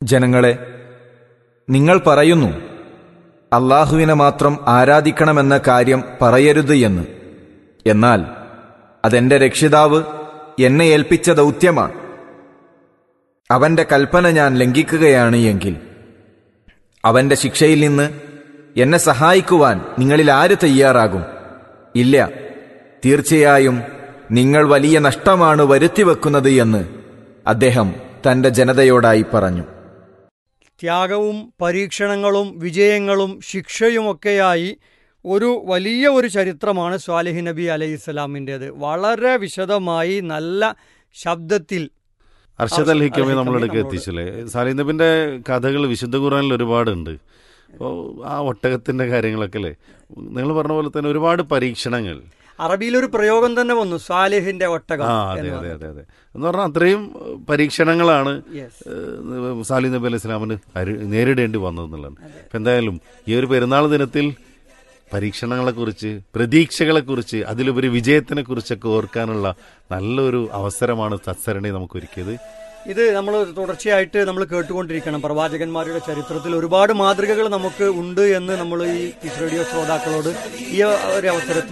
ജനങ്ങളെ നിങ്ങൾ പറയുന്നു അള്ളാഹുവിനെ മാത്രം ആരാധിക്കണമെന്ന കാര്യം പറയരുത് എന്ന് എന്നാൽ അതെന്റെ രക്ഷിതാവ് എന്നെ ഏൽപ്പിച്ച ദൗത്യമാണ് അവന്റെ കൽപ്പന ഞാൻ ലംഘിക്കുകയാണ് എങ്കിൽ അവന്റെ ശിക്ഷയിൽ നിന്ന് എന്നെ സഹായിക്കുവാൻ നിങ്ങളിൽ ആര് തയ്യാറാകും ഇല്ല തീർച്ചയായും നിങ്ങൾ വലിയ നഷ്ടമാണ് വരുത്തിവെക്കുന്നത് എന്ന് അദ്ദേഹം തന്റെ ജനതയോടായി പറഞ്ഞു ത്യാഗവും പരീക്ഷണങ്ങളും വിജയങ്ങളും ശിക്ഷയുമൊക്കെയായി ഒരു വലിയ ഒരു ചരിത്രമാണ് സ്വാലിഹ് നബി അലൈഹി സ്വലാമിൻ്റെത് വളരെ വിശദമായി നല്ല ശബ്ദത്തിൽ അർഷദ് അൽ ഹിക്കമെ അൽ നമ്മളെടുക്ക് ഹിക്കമെ എത്തിച്ചില്ലേ സാലി നബിന്റെ കഥകൾ വിശുദ്ധ ഖുറാനിൽ ഒരുപാടുണ്ട് അപ്പോൾ ആ ഒട്ടകത്തിന്റെ കാര്യങ്ങളൊക്കെ അല്ലേ നിങ്ങൾ പറഞ്ഞ പോലെ തന്നെ ഒരുപാട് പരീക്ഷണങ്ങൾ അറബിയിലൊരു പ്രയോഗം തന്നെ വന്നു സ്വാലിഹിന്റെ ഒട്ടകം ആ അതെ എന്ന് അതെ അതെ അതെ എന്ന് പറഞ്ഞാൽ അത്രയും ഏഹ്, പരീക്ഷണങ്ങളാണ് Yes. ഏഹ്, സാലി നബി അലൈഹി സ്വലാമിന് അരു- നേരിടേണ്ടി വന്നതെന്നുള്ളത് അപ്പം എന്തായാലും ഈ ഒരു പെരുന്നാൾ ദിനത്തിൽ പരീക്ഷണങ്ങളെക്കുറിച്ച് പ്രതീക്ഷകളെക്കുറിച്ച് അതിലുപരി വിജയത്തിനെക്കുറിച്ചൊക്കെ ഓർക്കാനുള്ള നല്ലൊരു അവസരമാണ് സത്സരണി നമുക്ക് ഒരുക്കിയത് ഇത് നമ്മൾ തുടർച്ചയായിട്ട് നമ്മൾ കേട്ടുകൊണ്ടിരിക്കണം പ്രവാചകന്മാരുടെ ചരിത്രത്തിൽ ഒരുപാട് മാതൃകകൾ നമുക്ക് ഉണ്ട് എന്ന് നമ്മൾ ഈ കിസ് റേഡിയോ ശ്രോതാക്കളോട് ഈ ഒരു അവസരത്തിൽ